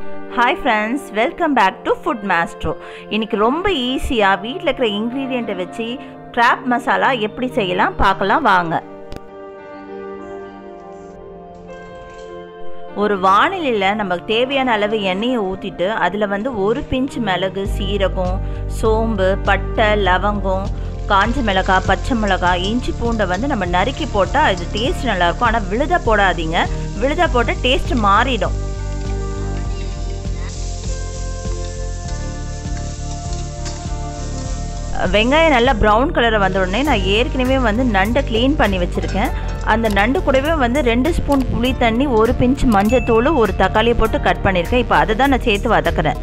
hi friends welcome back to food maestro இன்னைக்கு ரொம்ப ஈஸியாக வீட்டில் இருக்கிற இன்க்ரீடியண்ட்டை வச்சு கிராப் மசாலா எப்படி செய்யலாம் பார்க்கலாம் வாங்க ஒரு வானிலையில் நமக்கு தேவையான அளவு எண்ணெயை ஊற்றிட்டு அதில் வந்து ஒரு பிஞ்ச் மிளகு சீரகம் சோம்பு பட்டை லவங்கம் காஞ்ச மிளகாய் பச்சை மிளகாய் இஞ்சி பூண்டை வந்து நம்ம நறுக்கி போட்டால் அது டேஸ்ட் நல்லாயிருக்கும் ஆனால் விழுத போடாதீங்க விழுத போட்டால் டேஸ்ட் மாறிடும் வெங்காயம் நல்லா ப்ரௌன் கலரை வந்த உடனே நான் ஏற்கனவே வந்து நண்டை க்ளீன் பண்ணி வச்சுருக்கேன் அந்த நண்டு கூடவே வந்து ரெண்டு ஸ்பூன் புளி தண்ணி ஒரு பிஞ்ச் மஞ்சத்தூள் ஒரு தக்காளியை போட்டு கட் பண்ணியிருக்கேன் இப்போ அதை தான் நான் சேர்த்து வதக்குறேன்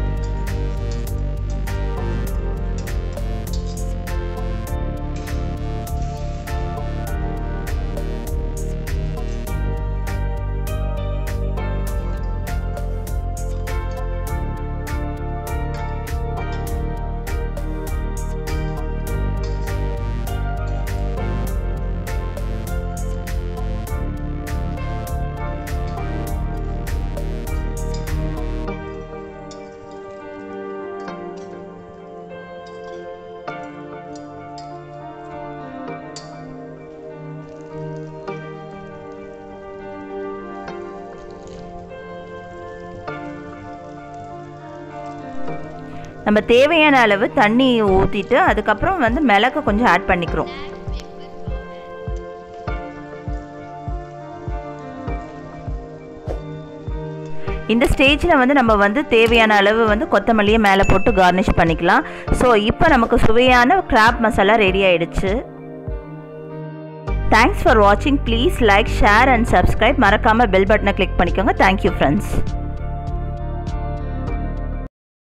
நம்ம தேவையான அளவு தண்ணி ஊற்றிட்டு அதுக்கப்புறம் வந்து மிளகு கொஞ்சம் ஆட் பண்ணிக்கிறோம் இந்த ஸ்டேஜில் வந்து நம்ம வந்து தேவையான அளவு வந்து கொத்தமல்லியை மேலே போட்டு கார்னிஷ் பண்ணிக்கலாம் ஸோ இப்போ நமக்கு சுவையான கிராப் மசாலா ரெடி ஆயிடுச்சு தேங்க்ஸ் ஃபார் வாட்சிங் please like share and subscribe மறக்காமல் பெல் பட்டனை கிளிக் பண்ணிக்கோங்க தேங்க்யூ ஃப்ரெண்ட்ஸ்